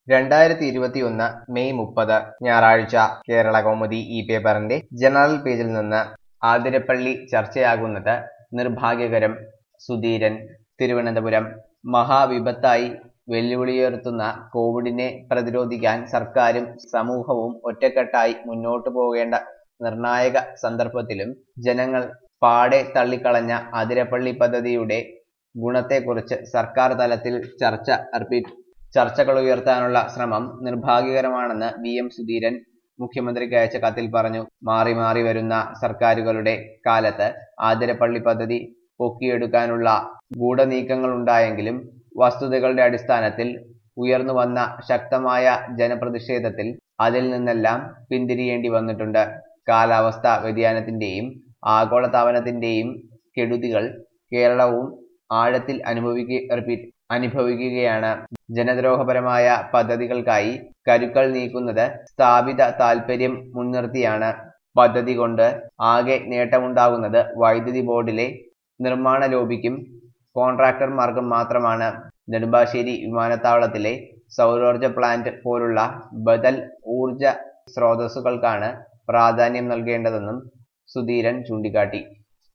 രണ്ടായിരത്തി ഇരുപത്തിയൊന്ന് മെയ് മുപ്പത് ഞായറാഴ്ച കേരള കൗമുദി ഈ പേപ്പറിന്റെ ജനറൽ പേജിൽ നിന്ന് ആതിരപ്പള്ളി ചർച്ചയാകുന്നത് നിർഭാഗ്യകരം സുധീരൻ തിരുവനന്തപുരം മഹാവിപത്തായി വെല്ലുവിളിയുയർത്തുന്ന കോവിഡിനെ പ്രതിരോധിക്കാൻ സർക്കാരും സമൂഹവും ഒറ്റക്കെട്ടായി മുന്നോട്ടു പോകേണ്ട നിർണായക സന്ദർഭത്തിലും ജനങ്ങൾ പാടെ തള്ളിക്കളഞ്ഞ അതിരപ്പള്ളി പദ്ധതിയുടെ ഗുണത്തെക്കുറിച്ച് സർക്കാർ തലത്തിൽ ചർച്ച റിപ്പീറ്റ് ചർച്ചകൾ ഉയർത്താനുള്ള ശ്രമം നിർഭാഗ്യകരമാണെന്ന് വി എം സുധീരൻ മുഖ്യമന്ത്രിക്ക് അയച്ച കത്തിൽ പറഞ്ഞു മാറി മാറി വരുന്ന സർക്കാരുകളുടെ കാലത്ത് ആതിരപ്പള്ളി പദ്ധതി പൊക്കിയെടുക്കാനുള്ള ഗൂഢനീക്കങ്ങളുണ്ടായെങ്കിലും വസ്തുതകളുടെ അടിസ്ഥാനത്തിൽ ഉയർന്നു വന്ന ശക്തമായ ജനപ്രതിഷേധത്തിൽ അതിൽ നിന്നെല്ലാം പിന്തിരിയേണ്ടി വന്നിട്ടുണ്ട് കാലാവസ്ഥ വ്യതിയാനത്തിന്റെയും ആഗോളതാപനത്തിന്റെയും കെടുതികൾ കേരളവും ആഴത്തിൽ അനുഭവിക്ക റിപ്പീറ്റ് അനുഭവിക്കുകയാണ് ജനദ്രോഹപരമായ പദ്ധതികൾക്കായി കരുക്കൾ നീക്കുന്നത് സ്ഥാപിത താൽപര്യം മുൻനിർത്തിയാണ് പദ്ധതി കൊണ്ട് ആകെ നേട്ടമുണ്ടാകുന്നത് വൈദ്യുതി ബോർഡിലെ നിർമ്മാണ ലോബിക്കും കോൺട്രാക്ടർമാർക്കും മാത്രമാണ് നെടുമ്പാശ്ശേരി വിമാനത്താവളത്തിലെ സൗരോർജ പ്ലാന്റ് പോലുള്ള ബദൽ ഊർജ സ്രോതസ്സുകൾക്കാണ് പ്രാധാന്യം നൽകേണ്ടതെന്നും സുധീരൻ ചൂണ്ടിക്കാട്ടി